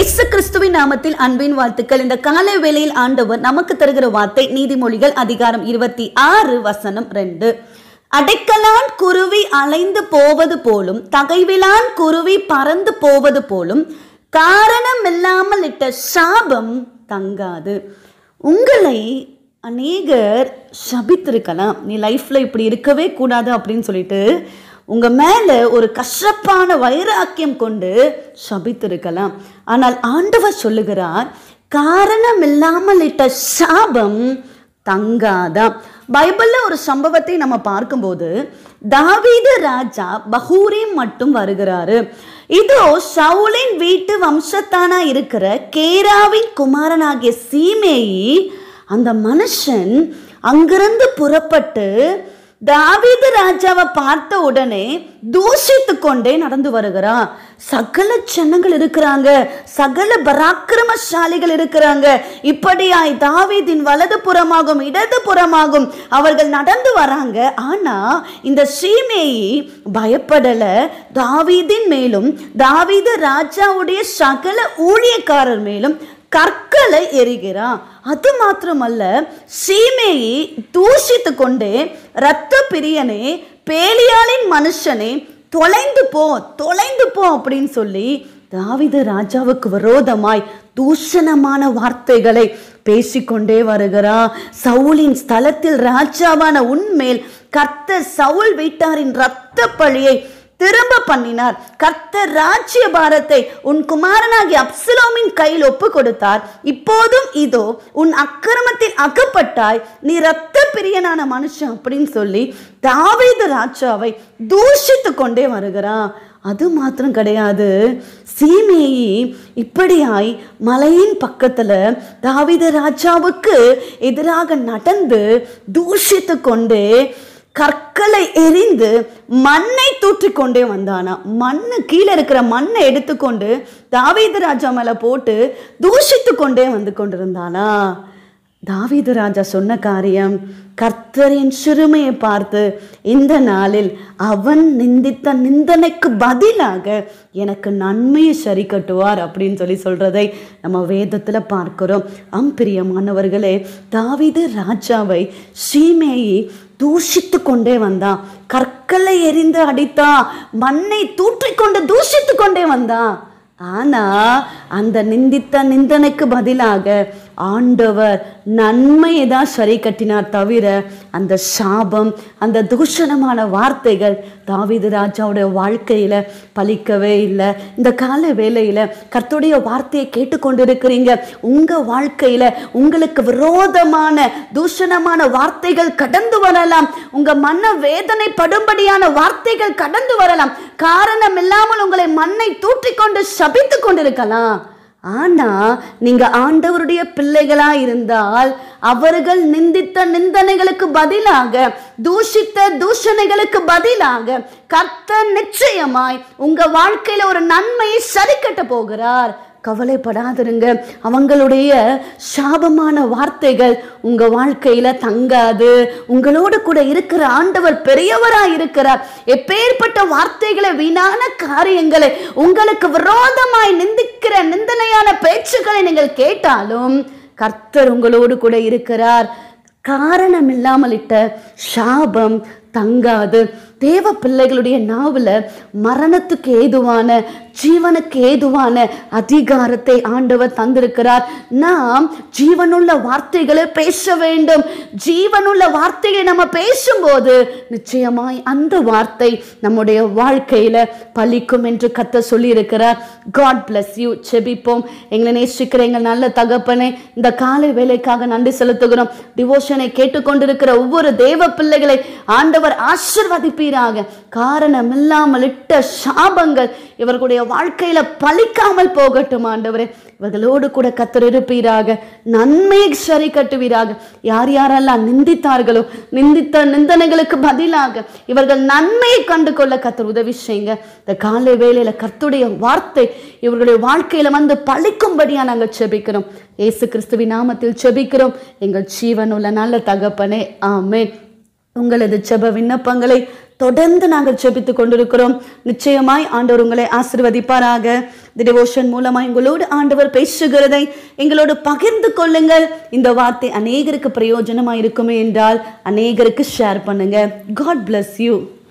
இயேசு கிறிஸ்துவின் நாமத்தில் அன்பின் வாழ்த்துக்கள் இந்த காலை வேளையில் ஆண்டவர் நமக்கு தருகிற வார்த்தை நீதிமொழிகள் அதிகாரம் இருபத்தி ஆறு வசனம் ரெண்டு அடைக்கலான் குருவி அலைந்து போவது போலும் தகைவிலான் குருவி பறந்து போவது போலும் காரணம் இல்லாமல் இட்ட சாபம் தங்காது உங்களை அநேகர் சபித்திருக்கலாம் நீ லைஃப்ல இப்படி இருக்கவே கூடாது அப்படின்னு சொல்லிட்டு உங்க மேல ஒரு கஷ்டப்பான வைராக்கியம் கொண்டு சபித்திருக்கலாம் ஆனால் ஆண்டவர் சொல்லுகிறார் காரணம் இல்லாமல் இட்ட சாபம் தங்காதாம் பைபிள்ல ஒரு சம்பவத்தை நம்ம பார்க்கும்போது தாவீது ராஜா பஹூரிம் மட்டும் வருகிறாரு இதோ சவுலின் வீட்டு வம்சத்தானா இருக்கிற கேராவின் குமாரனாகிய சீமேயி அந்த மனுஷன் அங்கிருந்து புறப்பட்டு தாவீது ராஜாவை பார்த்த உடனே தூஷித்து கொண்டே நடந்து வருகிறான் சகல ஜனங்கள் இருக்கிறாங்க சகல பராக்கிரமசாலிகள் இருக்கிறாங்க இப்படியாய் தாவீதின் வலது புறமாகும் இடது புறமாகும் அவர்கள் நடந்து வராங்க ஆனா இந்த சீமேயி பயப்படல தாவீதின் மேலும் தாவீது ராஜாவுடைய சகல ஊழியக்காரர் மேலும் கற்களை எரிகிறான் அது மாத்திரமல்ல சீமையை தூஷித்து கொண்டே இரத்த பிரியனே பேலியாளின் மனுஷனே தொலைந்து போ தொலைந்து போ அப்படின்னு சொல்லி தாவிது ராஜாவுக்கு விரோதமாய் தூஷணமான வார்த்தைகளை பேசிக்கொண்டே வருகிறான் சவுலின் ஸ்தலத்தில் ராஜாவான உன்மேல் கர்த்தர் சவுல் வீட்டாரின் இரத்த பழியை திரும்ப பண்ணினார் கர்த்தர் ராஜ்ய பாரத்தை உன் குமாரனாகிய அப்சலோமின் கையில் ஒப்பு கொடுத்தார் இப்போதும் இதோ உன் அக்கிரமத்தில் அகப்பட்டாய் நீ இரத்த பிரியனான மனுஷன் அப்படின்னு சொல்லி தாவீது ராஜாவை தூஷித்து கொண்டே வருகிறான் அது மாத்திரம் கிடையாது சீமேயி இப்படியாய் மலையின் பக்கத்துல தாவீது ராஜாவுக்கு எதிராக நடந்து தூஷித்து கொண்டே கற்களை எரிந்து மண்ணை தூற்றிக்கொண்டே வந்தானா மண்ணு கீழே இருக்கிற மண்ணை எடுத்துக்கொண்டு தாவீது ராஜா மேல போட்டு தூஷித்து கொண்டே வந்து கொண்டிருந்தானா தாவீது ராஜா சொன்ன காரியம் கர்த்தரின் சிறுமையை பார்த்து இந்த நாளில் அவன் நிந்தித்த நிந்தனைக்கு பதிலாக எனக்கு நன்மையை சரி கட்டுவார் அப்படின்னு சொல்லி சொல்றதை நம்ம வேதத்துல பார்க்கிறோம் அம்பிரியமானவர்களே தாவீது ராஜாவை சீமேயி தூஷித்து கொண்டே வந்தான் கற்களை எரிந்து அடித்தான் மண்ணை தூற்றிக்கொண்டு தூஷித்து கொண்டே வந்தான் ஆனா அந்த நிந்தித்த நிந்தனைக்கு பதிலாக ஆண்டவர் நன்மையை தான் சரி கட்டினார் தவிர அந்த சாபம் அந்த தூஷணமான வார்த்தைகள் தாவீது ராஜாவுடைய வாழ்க்கையில பலிக்கவே இல்லை இந்த கால வேளையில கர்த்துடைய வார்த்தையை கேட்டுக்கொண்டிருக்கிறீங்க உங்க வாழ்க்கையில உங்களுக்கு விரோதமான தூஷணமான வார்த்தைகள் கடந்து வரலாம் உங்க மன வேதனை படும்படியான வார்த்தைகள் கடந்து வரலாம் காரணம் இல்லாமல் உங்களை மண்ணை தூற்றிக்கொண்டு சபித்து கொண்டிருக்கலாம் ஆனா நீங்க ஆண்டவருடைய பிள்ளைகளா இருந்தால் அவர்கள் நிந்தித்த நிந்தனைகளுக்கு பதிலாக தூஷித்த தூஷணைகளுக்கு பதிலாக கர்த்தர் நிச்சயமாய் உங்க வாழ்க்கையில ஒரு நன்மையை சரி கட்ட போகிறார் கவலைப்படாதிருங்க அவங்களுடைய சாபமான வார்த்தைகள் உங்க வாழ்க்கையில தங்காது உங்களோடு கூட இருக்கிற ஆண்டவர் பெரியவரா இருக்கிறார் எப்பேற்பட்ட வார்த்தைகளை வீணான காரியங்களை உங்களுக்கு விரோதமாய் நிந்திக்கிற நிந்தனையான பேச்சுக்களை நீங்கள் கேட்டாலும் கர்த்தர் உங்களோடு கூட இருக்கிறார் காரணம் இல்லாமல் இட்ட சாபம் தங்காது தேவ பிள்ளைகளுடைய நாவல மரணத்துக்கு ஏதுவான ஜீவனுக்கு ஏதுவான அதிகாரத்தை ஆண்டவர் தந்திருக்கிறார் நாம் ஜீவனுள்ள வார்த்தைகளை பேச வேண்டும் ஜீவனுள்ள வார்த்தைகளை நம்ம பேசும்போது நிச்சயமாய் அந்த வார்த்தை நம்முடைய வாழ்க்கையில பலிக்கும் என்று கத்த சொல்லி இருக்கிறார் காட் பிளஸ் யூ செபிப்போம் எங்களை நேசிக்கிற எங்கள் நல்ல தகப்பனே இந்த காலை வேலைக்காக நன்றி செலுத்துகிறோம் டிவோஷனை கேட்டுக்கொண்டிருக்கிற ஒவ்வொரு தேவ பிள்ளைகளை ஆண்டவர் ஆசிர்வதிப்பீராக காரணம் இல்லாமல் இட்ட சாபங்கள் இவர்களுடைய வாழ்க்கையில பலிக்காமல் போகட்டும் ஆண்டவரே இவர்களோடு கூட கத்தர் இருப்பீராக நன்மையை சரி கட்டுவீராக யார் யாரெல்லாம் நிந்தித்தார்களோ நிந்தித்த நிந்தனைகளுக்கு பதிலாக இவர்கள் நன்மையை கண்டு கொள்ள கத்தர் உதவி செய்யுங்க இந்த காலை வேளையில கர்த்துடைய வார்த்தை இவர்களுடைய வாழ்க்கையில வந்து பழிக்கும்படியா நாங்கள் செபிக்கிறோம் இயேசு கிறிஸ்துவின் நாமத்தில் செபிக்கிறோம் எங்கள் ஜீவனுள்ள நல்ல தகப்பனே ஆமென் உங்களது ஜெப விண்ணப்பங்களை தொடர்ந்து நாங்கள் ஜெபித்து கொண்டிருக்கிறோம் நிச்சயமாய் ஆண்டவர் உங்களை ஆசிர்வதிப்பாராக இந்த டிவோஷன் மூலமா எங்களோடு ஆண்டவர் பேசுகிறதை எங்களோடு பகிர்ந்து கொள்ளுங்கள் இந்த வார்த்தை அநேகருக்கு பிரயோஜனமா இருக்குமே என்றால் அநேகருக்கு ஷேர் பண்ணுங்க காட் bless யூ